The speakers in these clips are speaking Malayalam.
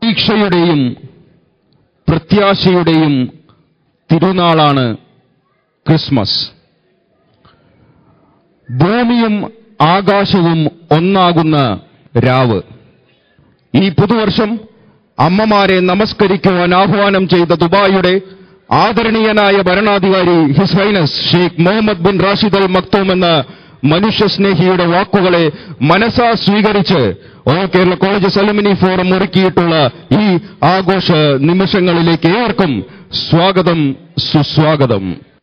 പ്രതീക്ഷയുടെയും പ്രത്യാശയുടെയും തിരുനാളാണ് ക്രിസ്മസ് ഭൂമിയും ആകാശവും ഒന്നാകുന്ന രാവ് ഈ പുതുവർഷം അമ്മമാരെ നമസ്കരിക്കുവാൻ ആഹ്വാനം ചെയ്ത ദുബായിയുടെ ആദരണീയനായ ഭരണാധികാരി his highness Sheikh Mohammed bin Rashid Al Maktoum എന്ന മനുഷ്യസ്നേഹിയുടെ വാക്കുകളെ മനസ്സാ സ്വീകരിച്ച് all Kerala colleges alumni forum ഒരുക്കിയിട്ടുള്ള ഈ ആഘോഷ നിമിഷങ്ങളിലേക്ക് ഏവർക്കും സ്വാഗതം സുസ്വാഗതം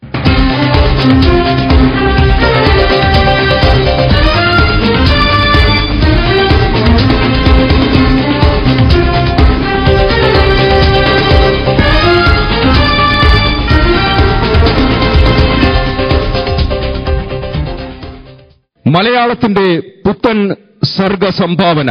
മലയാളത്തിന്റെ പുത്തൻ സർഗ സംഭാവന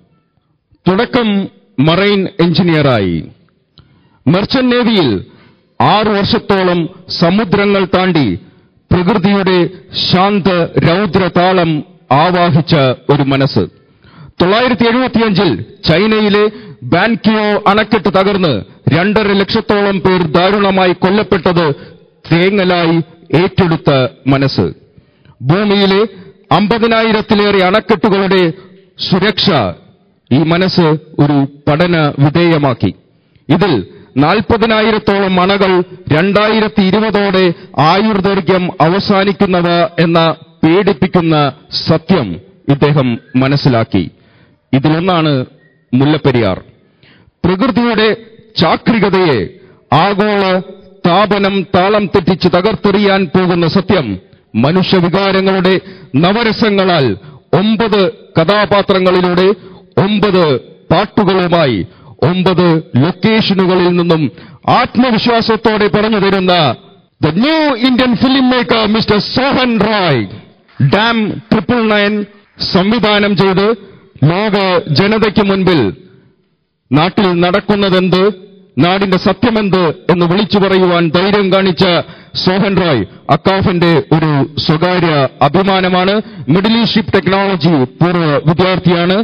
തുടക്കം മറൈൻ എഞ്ചിനീയറായി മെർച്ചന്റ് നേവിയിൽ ആറു വർഷത്തോളം സമുദ്രങ്ങൾ താണ്ടി പ്രകൃതിയുടെ ശാന്ത രൗദ്ര താളം ആവാഹിച്ച ഒരു മനസ്സ് തൊള്ളായിരത്തി എഴുപത്തിയഞ്ചിൽ ചൈനയിലെ ബാൻകിയോ അണക്കെട്ട് തകർന്ന് രണ്ടര ലക്ഷത്തോളം പേർ ദാരുണമായി കൊല്ലപ്പെട്ടത് തേങ്ങലായി ഏറ്റെടുത്ത മനസ്സ് ഭൂമിയിലെ അമ്പതിനായിരത്തിലേറെ അണക്കെട്ടുകളുടെ സുരക്ഷ ഈ മനസ്സ് ഒരു പഠന വിധേയമാക്കി ഇതിൽ നാൽപ്പതിനായിരത്തോളം അണകൾ രണ്ടായിരത്തി ഇരുപതോടെ ആയുർദൈർഘ്യം അവസാനിക്കുന്നവ എന്ന പേടിപ്പിക്കുന്ന സത്യം ഇദ്ദേഹം മനസ്സിലാക്കി ഇതിലൊന്നാണ് മുല്ലപ്പെരിയാർ പ്രകൃതിയുടെ ചാക്രികതയെ ആഗോള താപനം താളം തെറ്റിച്ച് തകർത്തെറിയാൻ പോകുന്ന സത്യം മനുഷ്യവികാരങ്ങളുടെ നവരസങ്ങളാൽ ഒമ്പത് കഥാപാത്രങ്ങളിലൂടെ ഒമ്പത് പാട്ടുകളുമായി ഒമ്പത് ലൊക്കേഷനുകളിൽ നിന്നും ആത്മവിശ്വാസത്തോടെ പറഞ്ഞു തരുന്ന the new Indian film maker mister Sohan Roy dam triple nine സംവിധാനം ചെയ്ത് ലോക ജനതയ്ക്ക് മുൻപിൽ നാട്ടിൽ നടക്കുന്നതെന്ത് നാടിന്റെ സത്യമെന്ത് എന്ന് വിളിച്ചു പറയുവാൻ ധൈര്യം കാണിച്ച സോഹൻ റോയ് അക്കാഫിന്റെ ഒരു സ്വകാര്യ അഭിമാനമാണ് മിഡിൽ ഈസ്റ്റ് ഷിപ്പ് ടെക്നോളജി പൂർവ്വ വിദ്യാർത്ഥിയാണ്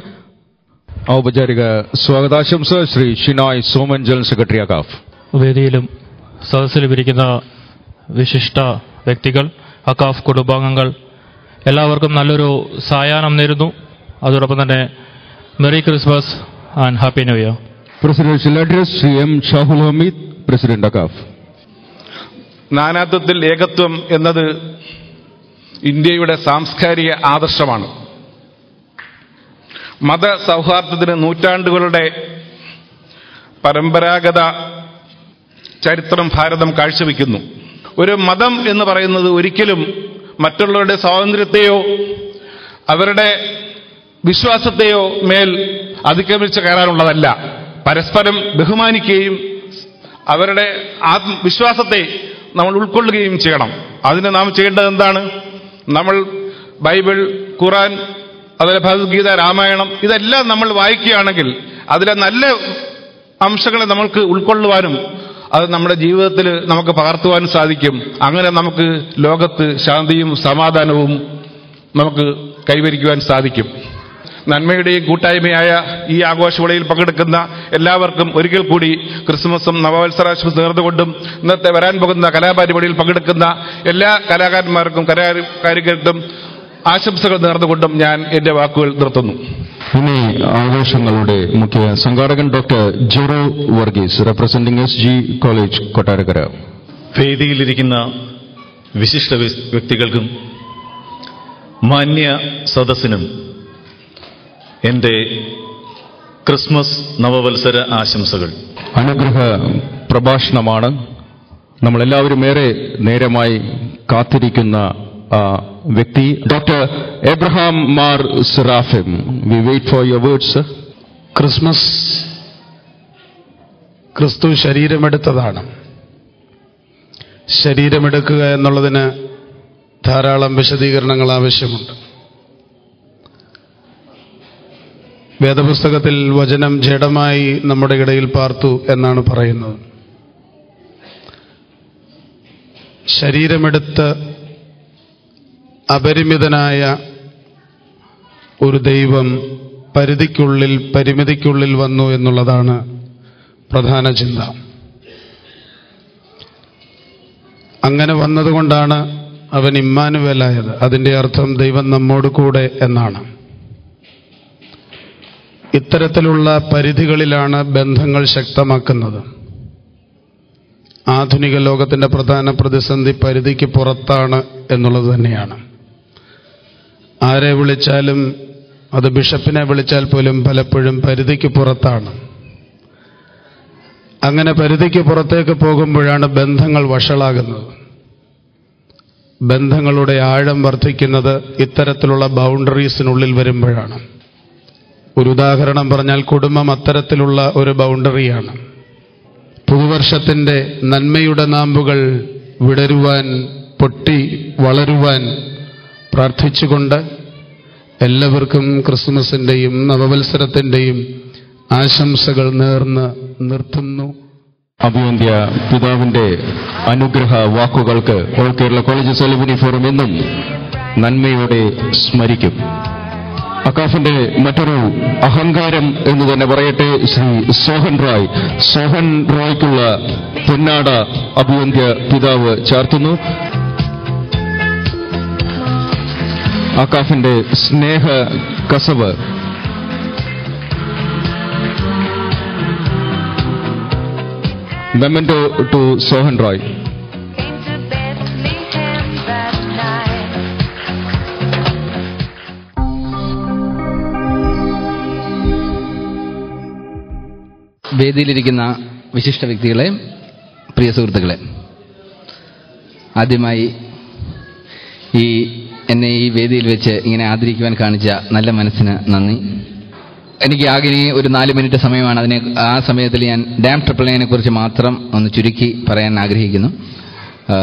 ഔപചാരിക സ്വാഗതാശംസ ശ്രീ ഷിനോയ് സോമൻ ജനറൽ സെക്രട്ടറി അക്കാഫ് വേദിയിലും സദസ്സിലും ഇരിക്കുന്ന വിശിഷ്ട വ്യക്തികൾ അക്കാഫ് കുടുംബാംഗങ്ങൾ എല്ലാവർക്കും നല്ലൊരു സായാഹ്നം നേരുന്നു അതോടൊപ്പം തന്നെ merry Christmas and happy new year presidential address Shri M Shahul Hameed president AKCAF നാനാത്വത്തിൽ ഏകത്വം എന്നത് ഇന്ത്യയുടെ സാംസ്കാരിക ആദർശമാണ് മത സൗഹാർദ്ദത്തിന് നൂറ്റാണ്ടുകളുടെ പരമ്പരാഗത ചരിത്രം ഭാരതം കാഴ്ചവെക്കുന്നു ഒരു മതം എന്ന് പറയുന്നത് ഒരിക്കലും മറ്റുള്ളവരുടെ സ്വാതന്ത്ര്യത്തെയോ അവരുടെ വിശ്വാസത്തെയോ മേൽ അതിക്രമിച്ച് കയറാനുള്ളതല്ല പരസ്പരം ബഹുമാനിക്കുകയും അവരുടെ ആത്മവിശ്വാസത്തെ നമ്മൾ ഉൾക്കൊള്ളുകയും ചെയ്യണം അതിന് നാം ചെയ്യേണ്ടത് എന്താണ് നമ്മൾ ബൈബിൾ ഖുറാൻ അതുപോലെ ഭഗവത്ഗീത രാമായണം ഇതെല്ലാം നമ്മൾ വായിക്കുകയാണെങ്കിൽ അതിലെ നല്ല അംശങ്ങളെ നമ്മൾക്ക് ഉൾക്കൊള്ളുവാനും അത് നമ്മുടെ ജീവിതത്തിൽ നമുക്ക് പകർത്തുവാനും സാധിക്കും അങ്ങനെ നമുക്ക് ലോകത്ത് ശാന്തിയും സമാധാനവും നമുക്ക് കൈവരിക്കുവാൻ സാധിക്കും നന്മയുടെയും കൂട്ടായ്മയായ ഈ ആഘോഷവേളയിൽ പങ്കെടുക്കുന്ന എല്ലാവർക്കും ഒരിക്കൽ കൂടി ക്രിസ്മസും നവവത്സരാശംസ നേർന്നുകൊണ്ടും ഇന്നത്തെ വരാൻ പോകുന്ന കലാപരിപാടിയിൽ പങ്കെടുക്കുന്ന എല്ലാ കലാകാരന്മാർക്കും കലാകാരികർക്കും ആശംസകൾ നേർന്നുകൊണ്ടും ഞാൻ എന്റെ വാക്കുകൾ നിർത്തുന്നു ഇനി ആഘോഷങ്ങളുടെ മുഖ്യ സംഘാടകൻ doctor Jero Varghese representing S G college Kottarakkara വേദിയിലിരിക്കുന്ന വിശിഷ്ട വ്യസ്- വ്യക്തികൾക്കും മാന്യ സദസ്സിനും എൻ്റെ ക്രിസ്മസ് നവവത്സര ആശംസകൾ അനുഗ്രഹ പ്രഭാഷണമാണ് നമ്മളെല്ലാവരും ഏറെ നേരമായി കാത്തിരിക്കുന്ന ആ, വ്യക്തി doctor Abraham Mar Seraphim we wait for your words Christmas ക്രിസ്തു ശരീരമെടുത്തതാണ് ശരീരമെടുക്കുക എന്നുള്ളതിന് ധാരാളം വിശദീകരണങ്ങൾ ആവശ്യമുണ്ട് വേദപുസ്തകത്തിൽ വചനം ജഡമായി നമ്മുടെ ഇടയിൽ പാർത്തു എന്നാണ് പറയുന്നത് ശരീരമെടുത്ത് അപരിമിതനായ ഒരു ദൈവം പരിധിക്കുള്ളിൽ പരിമിതിക്കുള്ളിൽ വന്നു എന്നുള്ളതാണ് പ്രധാന ചിന്ത അങ്ങനെ വന്നതുകൊണ്ടാണ് അവൻ ഇമ്മാനുവലായത് അതിന്റെ അർത്ഥം ദൈവം നമ്മോട് കൂടെ എന്നാണ് ഇത്തരത്തിലുള്ള പരിധികളിലാണ് ബന്ധങ്ങൾ ശക്തമാക്കുന്നത് ആധുനിക ലോകത്തിന്റെ പ്രധാന പ്രതിസന്ധി പരിധിക്ക് പുറത്താണ് എന്നുള്ളത് തന്നെയാണ് ആരെ വിളിച്ചാലും അത് ബിഷപ്പിനെ വിളിച്ചാൽ പോലും പലപ്പോഴും പരിധിക്ക് പുറത്താണ് അങ്ങനെ പരിധിക്ക് പുറത്തേക്ക് പോകുമ്പോഴാണ് ബന്ധങ്ങൾ വഷളാകുന്നത് ബന്ധങ്ങളുടെ ആഴം വർദ്ധിക്കുന്നത് ഇത്തരത്തിലുള്ള ബൗണ്ടറീസിനുള്ളിൽ വരുമ്പോഴാണ് ഒരു ഉദാഹരണം പറഞ്ഞാൽ കുടുംബം അത്തരത്തിലുള്ള ഒരു ബൗണ്ടറിയാണ് പുതുവർഷത്തിന്റെ നന്മയുടെ നാമ്പുകൾ വിടരുവാൻ പൊട്ടി വളരുവാൻ പ്രാർത്ഥിച്ചുകൊണ്ട് എല്ലാവർക്കും ക്രിസ്മസിന്റെയും നവവത്സരത്തിന്റെയും ആശംസകൾ നേർന്ന് നിർത്തുന്നു അഭിവന്ധ്യ പിതാവിന്റെ അനുഗ്രഹ വാക്കുകൾക്ക് ഓൾ കേരള കോളേജ് സെലിബിനി ഫോറം എന്നും നന്മയോടെ സ്മരിക്കും അക്കാഫിന്റെ മറ്റൊരു അഹങ്കാരം എന്ന് തന്നെ പറയട്ടെ ശ്രീ സോഹൻ റോയ് സോഹൻ റോയ്ക്കുള്ള പൊന്നാട അഭിവന്ധ്യ പിതാവ് ചാർത്തുന്നു അക്കാഫിന്റെ സ്നേഹ കസവ് memento to Sohan Roy came to Bethlehem that night. വേദിയിലിരിക്കുന്ന വിശിഷ്ട വ്യക്തികളെ പ്രിയ സുഹൃത്തുക്കളെ ആദ്യമായി ഈ എന്നെ ഈ വേദിയിൽ വെച്ച് ഇങ്ങനെ ആദരിക്കുവാൻ കാണിച്ച നല്ല മനസ്സിന് നന്ദി എനിക്ക് ആകെ ഇനി ഒരു നാല് മിനിറ്റ് സമയമാണ് അതിനെ ആ സമയത്തിൽ ഞാൻ ഡാം ട്രിപ്പിൾ നയനെ കുറിച്ച് മാത്രം ഒന്ന് ചുരുക്കി പറയാൻ ആഗ്രഹിക്കുന്നു ആ,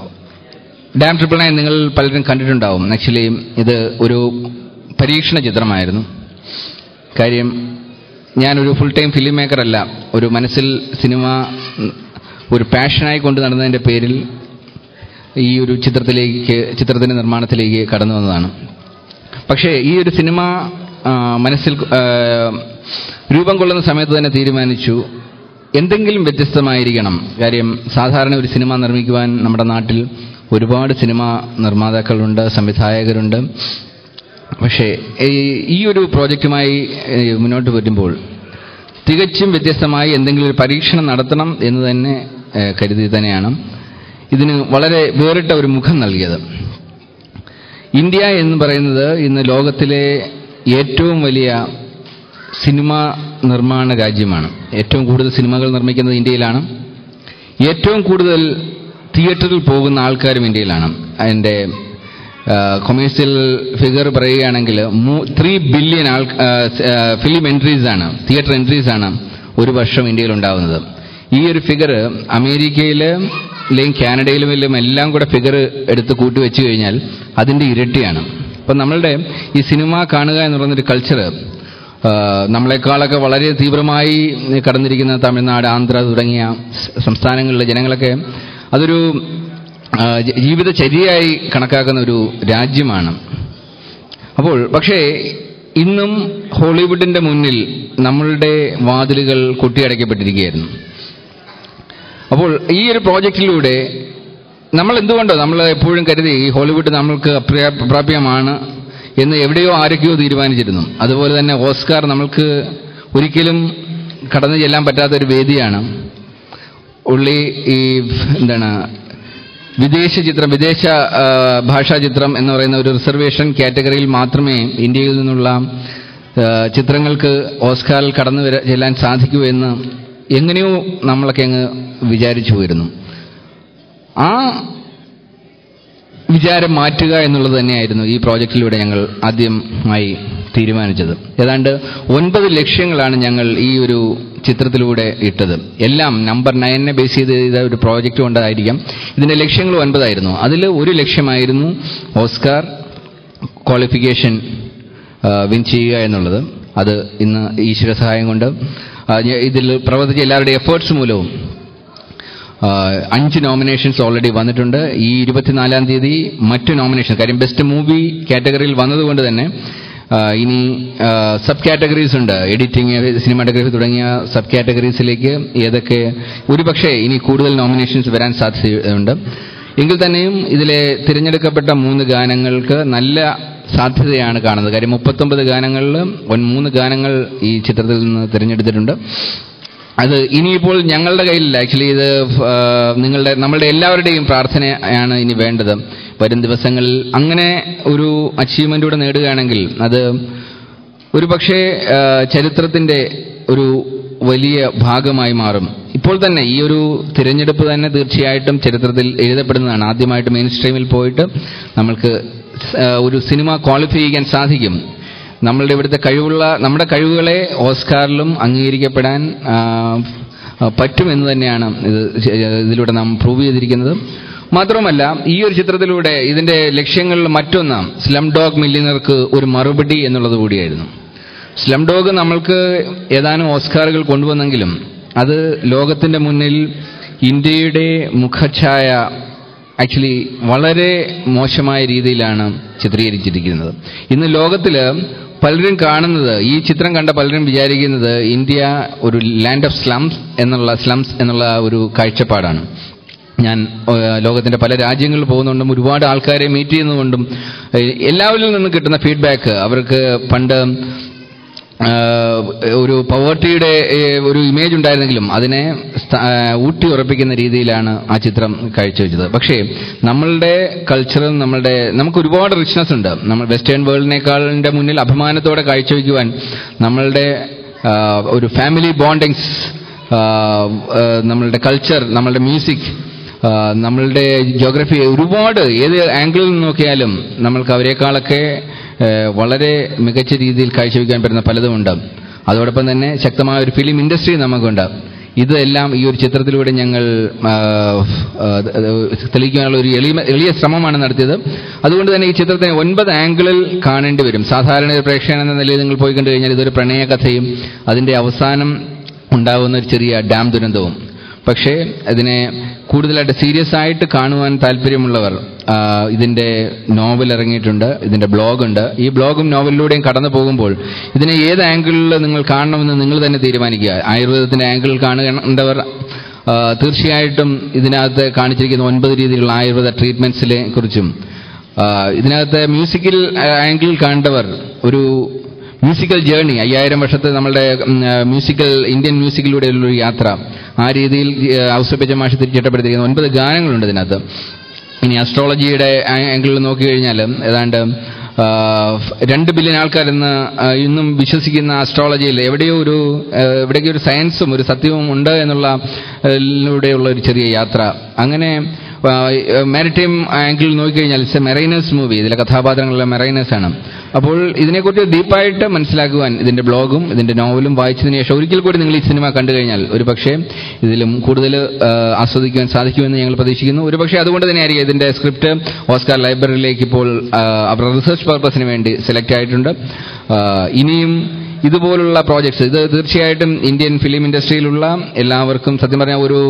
ഡാം ട്രിപ്പിൾ നയൻ നിങ്ങൾ പലരും കണ്ടിട്ടുണ്ടാവും ആക്ച്വലി ഇത് ഒരു പരീക്ഷണ ചിത്രമായിരുന്നു കാര്യം ഞാനൊരു ഫുൾ ടൈം ഫിലിം മേക്കർ അല്ല ഒരു മനസ്സിൽ സിനിമ ഉം, ഒരു പാഷനായി കൊണ്ട് നടന്നതിൻ്റെ പേരിൽ ഈ ഒരു ചിത്രത്തിലേക്ക് ചിത്രത്തിന്റെ നിർമ്മാണത്തിലേക്ക് കടന്നു വന്നതാണ് പക്ഷേ ഈ ഒരു സിനിമ ആ, മനസ്സിൽ ആ, രൂപം കൊള്ളുന്ന സമയത്ത് തന്നെ തീരുമാനിച്ചു എന്തെങ്കിലും വ്യത്യസ്തമായിരിക്കണം കാര്യം സാധാരണ ഒരു സിനിമ നിർമ്മിക്കുവാൻ നമ്മുടെ നാട്ടിൽ ഒരുപാട് സിനിമ നിർമ്മാതാക്കളുണ്ട് സംവിധായകരുണ്ട് പക്ഷേ ഈ- ഈ ഒരു പ്രോജക്റ്റുമായി ഏഹ്, മുന്നോട്ട് വരുമ്പോൾ തികച്ചും വ്യത്യസ്തമായി എന്തെങ്കിലും ഒരു പരീക്ഷണം നടത്തണം എന്ന് തന്നെ ഏഹ്, കരുതി തന്നെയാണ് ഇതിന് വളരെ വേറിട്ട ഒരു മുഖം നൽകിയത് ഇന്ത്യ എന്ന് പറയുന്നത് ഇന്ന് ലോകത്തിലെ ഏറ്റവും വലിയ സിനിമ നിർമ്മാണ രാജ്യമാണ് ഏറ്റവും കൂടുതൽ സിനിമകൾ നിർമ്മിക്കുന്നത് ഇന്ത്യയിലാണ് ഏറ്റവും കൂടുതൽ തിയേറ്ററിൽ പോകുന്ന ആൾക്കാരും ഇന്ത്യയിലാണ് അതിൻ്റെ കൊമേഴ്സ്യൽ ഫിഗർ പറയുകയാണെങ്കിൽ ത്രീ ബില്യൺ ആൾ ഫിലിം എൻട്രീസ് ആണ് തിയേറ്റർ എൻട്രീസ് ആണ് ഒരു വർഷം ഇന്ത്യയിൽ ഉണ്ടാവുന്നത് ഈ ഒരു ഫിഗർ അമേരിക്കയിലും കാനഡയിലും എല്ലാം കൂടെ ഫിഗർ എടുത്ത് കൂട്ടി വെച്ച് കഴിഞ്ഞാൽ അതിൻ്റെ ഇരട്ടിയാണ് അപ്പം നമ്മളുടെ ഈ സിനിമ കാണുക എന്ന് പറയുന്നൊരു കൾച്ചർ നമ്മളെക്കാളൊക്കെ വളരെ തീവ്രമായി കടന്നിരിക്കുന്ന തമിഴ്നാട് ആന്ധ്ര തുടങ്ങിയ സ് സംസ്ഥാനങ്ങളിലെ ജനങ്ങളൊക്കെ അതൊരു ആ, ജ- ജീവിതചര്യയായി കണക്കാക്കുന്ന ഒരു രാജ്യമാണ് അപ്പോൾ പക്ഷേ ഇന്നും ഹോളിവുഡിന്റെ മുന്നിൽ നമ്മളുടെ വാതിലുകൾ കൊട്ടിയടയ്ക്കപ്പെട്ടിരിക്കുകയായിരുന്നു അപ്പോൾ ഈ ഒരു പ്രോജക്റ്റിലൂടെ നമ്മൾ എന്തുകൊണ്ടോ നമ്മൾ എപ്പോഴും കരുതി ഈ ഹോളിവുഡ് നമ്മൾക്ക് അപ്രാ- അപ്രാപ്യമാണ് എന്ന് എവിടെയോ ആരൊക്കെയോ തീരുമാനിച്ചിരുന്നു അതുപോലെ തന്നെ ഓസ്കാർ നമ്മൾക്ക് ഒരിക്കലും കടന്നു ചെല്ലാൻ പറ്റാത്ത ഒരു വേദിയാണ് ഉള്ളി ഈ എന്താണ് വിദേശ ചിത്രം വിദേശ ആ, ഭാഷാ ചിത്രം എന്ന് പറയുന്ന ഒരു റിസർവേഷൻ കാറ്റഗറിയിൽ മാത്രമേ ഇന്ത്യയിൽ നിന്നുള്ള ആ, ചിത്രങ്ങൾക്ക് ഓസ്കാറിൽ കടന്നു വര ചെല്ലാൻ സാധിക്കൂ എന്ന് എങ്ങനെയോ നമ്മളൊക്കെ അങ്ങ് വിചാരിച്ചു പോയിരുന്നു ആ വിചാരം മാറ്റുക എന്നുള്ളത് തന്നെയായിരുന്നു ഈ പ്രോജക്റ്റിലൂടെ ഞങ്ങൾ ആദ്യമായി തീരുമാനിച്ചത് ഏതാണ്ട് ഒൻപത് ലക്ഷ്യങ്ങളാണ് ഞങ്ങൾ ഈ ഒരു ചിത്രത്തിലൂടെ ഇട്ടത് എല്ലാം നമ്പർ നയനെ ബേസ് ചെയ്ത് ചെയ്ത ഒരു പ്രോജക്റ്റ് കൊണ്ടായിരിക്കാം ഇതിന്റെ ലക്ഷ്യങ്ങൾ ഒൻപതായിരുന്നു അതിൽ ഒരു ലക്ഷ്യമായിരുന്നു ഓസ്കാർ ക്വാളിഫിക്കേഷൻ വിൻ ചെയ്യുക എന്നുള്ളത് അത് ഇന്ന് ഈശ്വര സഹായം കൊണ്ട് ആ, ഞ- ഇതിൽ പ്രവർത്തിച്ച എല്ലാവരുടെയും എഫേർട്സ് മൂലവും ആഹ് അഞ്ച് നോമിനേഷൻസ് ഓൾറെഡി വന്നിട്ടുണ്ട് ഈ ഇരുപത്തിനാലാം തീയതി മറ്റു നോമിനേഷൻ കാര്യം ബെസ്റ്റ് മൂവി കാറ്റഗറിയിൽ വന്നതുകൊണ്ട് തന്നെ ആ, ഇനി സബ് കാറ്റഗറീസ് ഉണ്ട് എഡിറ്റിംഗ് സിനിമാറ്റോഗ്രഫി തുടങ്ങിയ സബ് കാറ്റഗറീസിലേക്ക് ഏതൊക്കെ ഒരുപക്ഷെ ഇനി കൂടുതൽ നോമിനേഷൻസ് വരാൻ സാധ്യതയുണ്ട് എങ്കിൽ തന്നെയും ഇതിലെ തിരഞ്ഞെടുക്കപ്പെട്ട മൂന്ന് ഗാനങ്ങൾക്ക് നല്ല സാധ്യതയാണ് കാണുന്നത് കാര്യം മുപ്പത്തൊമ്പത് ഗാനങ്ങളിൽ ഒൻ- മൂന്ന് ഗാനങ്ങൾ ഈ ചിത്രത്തിൽ നിന്ന് തിരഞ്ഞെടുത്തിട്ടുണ്ട് അത് ഇനിയിപ്പോൾ ഞങ്ങളുടെ കയ്യിലില്ല ആക്ച്വലി ഇത് ആ, നിങ്ങളുടെ നമ്മളുടെ എല്ലാവരുടെയും പ്രാർത്ഥനയാണ് ഇനി വേണ്ടത് വരും ദിവസങ്ങളിൽ അങ്ങനെ ഒരു അച്ചീവ്മെൻ്റ് നേടുകയാണെങ്കിൽ അത് ഒരു പക്ഷേ ചരിത്രത്തിന്റെ ഒരു വലിയ ഭാഗമായി മാറും ഇപ്പോൾ തന്നെ ഈ ഒരു തിരഞ്ഞെടുപ്പ് തന്നെ തീർച്ചയായിട്ടും ചരിത്രത്തിൽ എഴുതപ്പെടുന്നതാണ് ആദ്യമായിട്ട് മെയിൻ സ്ട്രീമിൽ പോയിട്ട് നമ്മൾക്ക് സ്- ആ, ഒരു സിനിമ ക്വാളിഫൈ ചെയ്യാൻ സാധിക്കും നമ്മളുടെ ഇവിടുത്തെ കഴിവുള്ള നമ്മുടെ കഴിവുകളെ ഓസ്കാറിലും അംഗീകരിക്കപ്പെടാൻ ആ, ആ, പറ്റുമെന്ന് തന്നെയാണ് ഇത് ചെ- ഇതിലൂടെ നാം പ്രൂവ് ചെയ്തിരിക്കുന്നത് മാത്രമല്ല ഈ ഒരു ചിത്രത്തിലൂടെ ഇതിന്റെ ലക്ഷ്യങ്ങളിൽ മറ്റൊന്ന് സ്ലം ഡോഗ് മില്ലിനർക്ക് ഒരു മറുപടി എന്നുള്ളത് കൂടിയായിരുന്നു സ്ലം ഡോഗ് നമ്മൾക്ക് ഏതാനും ഓസ്കാറുകൾ കൊണ്ടുവന്നെങ്കിലും അത് ലോകത്തിന്റെ മുന്നിൽ ഇന്ത്യയുടെ മുഖഛായ ആക്ച്വലി വളരെ മോശമായ രീതിയിലാണ് ചിത്രീകരിച്ചിരിക്കുന്നത് ഇന്ന് ലോകത്തില് പലരും കാണുന്നത് ഈ ചിത്രം കണ്ട പലരും വിചാരിക്കുന്നത് ഇന്ത്യ ഒരു ലാൻഡ് ഓഫ് സ്ലംസ് എന്നുള്ള സ്ലംസ് എന്നുള്ള ഒരു കാഴ്ചപ്പാടാണ് ഞാൻ ഏഹ്, ലോകത്തിന്റെ പല രാജ്യങ്ങളിൽ പോകുന്നുണ്ടും ഒരുപാട് ആൾക്കാരെ മീറ്റ് ചെയ്യുന്നതുകൊണ്ടും ഏഹ്, എല്ലാവരിൽ നിന്നും കിട്ടുന്ന ഫീഡ്ബാക്ക് അവർക്ക് പണ്ട് ആഹ്, ഒരു പവർട്ടിയുടെ ഒരു ഇമേജ് ഉണ്ടായിരുന്നെങ്കിലും അതിനെ സ്ഥ- ആഹ്, ഊട്ടി ഉറപ്പിക്കുന്ന രീതിയിലാണ് ആ ചിത്രം കാഴ്ചവെച്ചത് പക്ഷേ നമ്മളുടെ കൾച്ചറും നമ്മളുടെ നമുക്ക് ഒരുപാട് റിച്ച്നെസ് ഉണ്ട് നമ്മൾ വെസ്റ്റേൺ വേൾഡിനേക്കാളിന്റെ മുന്നിൽ അഭിമാനത്തോടെ കാഴ്ചവെക്കുവാൻ നമ്മളുടെ ആഹ്, ഒരു ഫാമിലി ബോണ്ടിങ്സ് നമ്മളുടെ കൾച്ചർ നമ്മളുടെ മ്യൂസിക് ആ, നമ്മളുടെ ജോഗ്രഫി ഒരുപാട് ഏത് ആംഗിളിൽ നിന്ന് നോക്കിയാലും നമ്മൾക്ക് അവരെക്കാളൊക്കെ ഏ, വളരെ മികച്ച രീതിയിൽ കാഴ്ചവെക്കാൻ പറ്റുന്ന പലതുമുണ്ട് അതോടൊപ്പം തന്നെ ശക്തമായ ഒരു ഫിലിം ഇൻഡസ്ട്രി നമുക്കുണ്ട് ഇതെല്ലാം ഈ ഒരു ചിത്രത്തിലൂടെ ഞങ്ങൾ ആ, ആ, തെളിയിക്കാനുള്ള ഒരു എളിയ എളിയ ശ്രമമാണ് നടത്തിയത് അതുകൊണ്ട് തന്നെ ഈ ചിത്രത്തിന് ഒൻപത് ആംഗിളിൽ കാണേണ്ടി വരും സാധാരണ ഒരു പ്രേക്ഷകൻ എന്ന നിലയിൽ നിങ്ങൾ പോയി കണ്ടു കഴിഞ്ഞാൽ ഇതൊരു പ്രണയകഥയും അതിന്റെ അവസാനം ഉണ്ടാകുന്ന ഒരു ചെറിയ ഡാം ദുരന്തവും പക്ഷേ ഇതിനെ കൂടുതലായിട്ട് സീരിയസ് ആയിട്ട് കാണുവാൻ താല്പര്യമുള്ളവർ ആ, ഇതിന്റെ നോവൽ ഇറങ്ങിയിട്ടുണ്ട് ഇതിന്റെ ബ്ലോഗുണ്ട് ഈ ബ്ലോഗും നോവലിലൂടെയും കടന്നു പോകുമ്പോൾ ഇതിനെ ഏത് ആംഗിളിൽ നിങ്ങൾ കാണണമെന്ന് നിങ്ങൾ തന്നെ തീരുമാനിക്കുക ആയുർവേദത്തിന്റെ ആംഗിളിൽ കാണേണ്ടവർ ആ, തീർച്ചയായിട്ടും ഇതിനകത്ത് കാണിച്ചിരിക്കുന്ന ഒൻപത് രീതിയിലുള്ള ആയുർവേദ ട്രീറ്റ്മെന്റ്സിനെ കുറിച്ചും ആ, ഇതിനകത്ത് മ്യൂസിക്കൽ ആംഗിളിൽ കാണേണ്ടവർ ഒരു മ്യൂസിക്കൽ ജേർണി അയ്യായിരം വർഷത്തെ നമ്മളുടെ ഉം, ആ, മ്യൂസിക്കൽ ഇന്ത്യൻ മ്യൂസിക്കിലൂടെയുള്ള ഒരു യാത്ര ആ രീതിയിൽ ഔസപ്പിച്ച മാഷ് തിരിച്ചിട്ടപ്പെടുത്തിയിരിക്കുന്ന ഒൻപത് ഗാനങ്ങളുണ്ട് ഇതിനകത്ത് ഇനി അസ്ട്രോളജിയുടെ ആംഗിളിൽ നോക്കിക്കഴിഞ്ഞാൽ ഏതാണ്ട് ആ, രണ്ട് ബില്യൺ ആൾക്കാർ ഇന്ന് ആ, ഇന്നും വിശ്വസിക്കുന്ന അസ്ട്രോളജിയിൽ എവിടെയോ ഒരു ആ, എവിടെയൊക്കെ ഒരു സയൻസും ഒരു സത്യവും ഉണ്ട് എന്നുള്ള ആ, ലൂടെയുള്ള ഒരു ചെറിയ യാത്ര അങ്ങനെ മാരിടൈം ആംഗിൾ നോക്കിക്കഴിഞ്ഞാൽ ഇറ്റ്സ് എ മെറൈനേഴ്സ് മൂവി ഇതിലെ കഥാപാത്രങ്ങളെല്ലാം മെറൈനേഴ്സ് ആണ് അപ്പോൾ ഇതിനെക്കുറിച്ച് ഡീപ്പായിട്ട് മനസ്സിലാക്കുവാൻ ഇതിന്റെ ബ്ലോഗും ഇതിന്റെ നോവലും വായിച്ചതിന് ശേഷം ഒരിക്കൽ കൂടി നിങ്ങൾ ഈ സിനിമ കണ്ടു കഴിഞ്ഞാൽ ഒരു പക്ഷേ ഇതിലും കൂടുതൽ ആ, ആസ്വദിക്കുവാൻ സാധിക്കുമെന്ന് ഞങ്ങൾ പ്രതീക്ഷിക്കുന്നു ഒരു പക്ഷേ അതുകൊണ്ട് തന്നെയായിരിക്കും ഇതിന്റെ സ്ക്രിപ്റ്റ് ഓസ്കാർ ലൈബ്രറിയിലേക്ക് ഇപ്പോൾ ആ, അവരുടെ റിസർച്ച് പർപ്പസിന് വേണ്ടി സെലക്ട് ആയിട്ടുണ്ട് ആ, ഇനിയും ഇതുപോലുള്ള പ്രോജക്ട്സ് ഇത് തീർച്ചയായിട്ടും ഇന്ത്യൻ ഫിലിം ഇൻഡസ്ട്രിയിലുള്ള എല്ലാവർക്കും സത്യം പറഞ്ഞാൽ ഒരു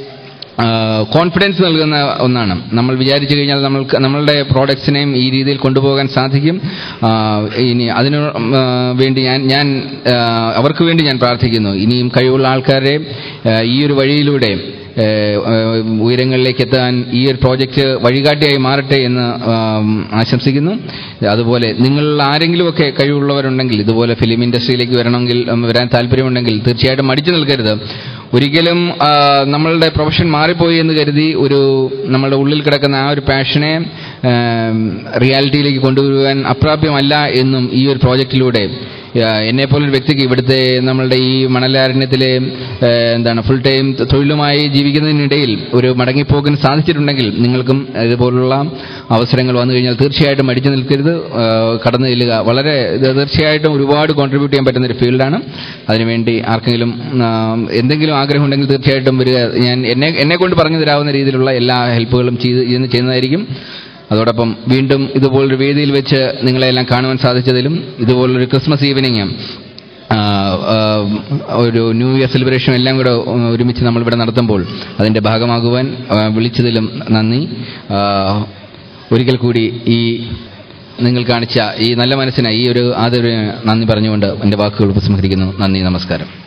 കോൺഫിഡൻസ് നൽകുന്ന ഒന്നാണ് നമ്മൾ വിചാരിച്ചു കഴിഞ്ഞാൽ നമ്മൾക്ക് നമ്മളുടെ പ്രോഡക്ട്സിനെയും ഈ രീതിയിൽ കൊണ്ടുപോകാൻ സാധിക്കും ആ, ഇനി അതിനു ആ, വേണ്ടി ഞാൻ ഞാൻ ആ, അവർക്ക് വേണ്ടി ഞാൻ പ്രാർത്ഥിക്കുന്നു ഇനിയും കഴിവുള്ള ആൾക്കാരെ ആ, ഈ ഒരു വഴിയിലൂടെ ഏ, ഏ, ഉയരങ്ങളിലേക്ക് എത്താൻ ഈ ഒരു പ്രോജക്റ്റ് വഴികാട്ടിയായി മാറട്ടെ എന്ന് ആം, ആശംസിക്കുന്നു അതുപോലെ നിങ്ങൾ ആരെങ്കിലുമൊക്കെ കഴിവുള്ളവരുണ്ടെങ്കിൽ ഇതുപോലെ ഫിലിം ഇൻഡസ്ട്രിയിലേക്ക് വരണമെങ്കിൽ ഉം, വരാൻ താല്പര്യമുണ്ടെങ്കിൽ തീർച്ചയായിട്ടും മടിച്ചു നിൽക്കരുത് ഒരിക്കലും ആ, നമ്മളുടെ പ്രൊഫഷൻ മാറിപ്പോയി എന്ന് കരുതി ഒരു നമ്മളുടെ ഉള്ളിൽ കിടക്കുന്ന ആ ഒരു പാഷനെ റിയാലിറ്റിയിലേക്ക് കൊണ്ടുവരുവാൻ അപ്രാപ്യമല്ല എന്നും ഈ ഒരു പ്രോജക്റ്റിലൂടെ എന്നെ പോലൊരു വ്യക്തിക്ക് ഇവിടുത്തെ നമ്മളുടെ ഈ മണലാരണ്യത്തിലെ ആ, എന്താണ് ഫുൾ ടൈം തൊഴിലുമായി ജീവിക്കുന്നതിനിടയിൽ ഒരു മടങ്ങിപ്പോക്കിന് സാധിച്ചിട്ടുണ്ടെങ്കിൽ നിങ്ങൾക്കും ഇതുപോലുള്ള അവസരങ്ങൾ വന്നു കഴിഞ്ഞാൽ തീർച്ചയായിട്ടും മടിച്ചു നിൽക്കരുത് ആ, കടന്നു ചെല്ലുക വളരെ ഇത് തീർച്ചയായിട്ടും ഒരുപാട് കോൺട്രിബ്യൂട്ട് ചെയ്യാൻ പറ്റുന്ന ഒരു ഫീൽഡാണ് അതിനുവേണ്ടി ആർക്കെങ്കിലും ആ, എന്തെങ്കിലും ആഗ്രഹം ഉണ്ടെങ്കിൽ തീർച്ചയായിട്ടും വരിക ഞാൻ എന്നെ എന്നെ കൊണ്ട് പറഞ്ഞു തരാവുന്ന രീതിയിലുള്ള എല്ലാ ഹെൽപ്പുകളും ചെയ്ത് ചെയ്യുന്ന- ചെയ്യുന്നതായിരിക്കും അതോടൊപ്പം വീണ്ടും ഇതുപോലൊരു വേദിയിൽ വെച്ച് നിങ്ങളെല്ലാം കാണുവാൻ സാധിച്ചതിലും ഇതുപോലൊരു ക്രിസ്മസ് ഈവനിങ് ആ, ആ, ഒരു ന്യൂ ഇയർ സെലിബ്രേഷൻ എല്ലാം കൂടെ ഒരുമിച്ച് നമ്മൾ ഇവിടെ നടത്തുമ്പോൾ അതിന്റെ ഭാഗമാകുവാൻ ആ, വിളിച്ചതിലും നന്ദി ആ, ഒരിക്കൽ കൂടി ഈ നിങ്ങൾ കാണിച്ച ഈ നല്ല മനസ്സിന് ഈ ഒരു ആദരവിന് നന്ദി പറഞ്ഞുകൊണ്ട് എൻ്റെ വാക്കുകൾ ഉപസംഹരിക്കുന്നു നന്ദി നമസ്കാരം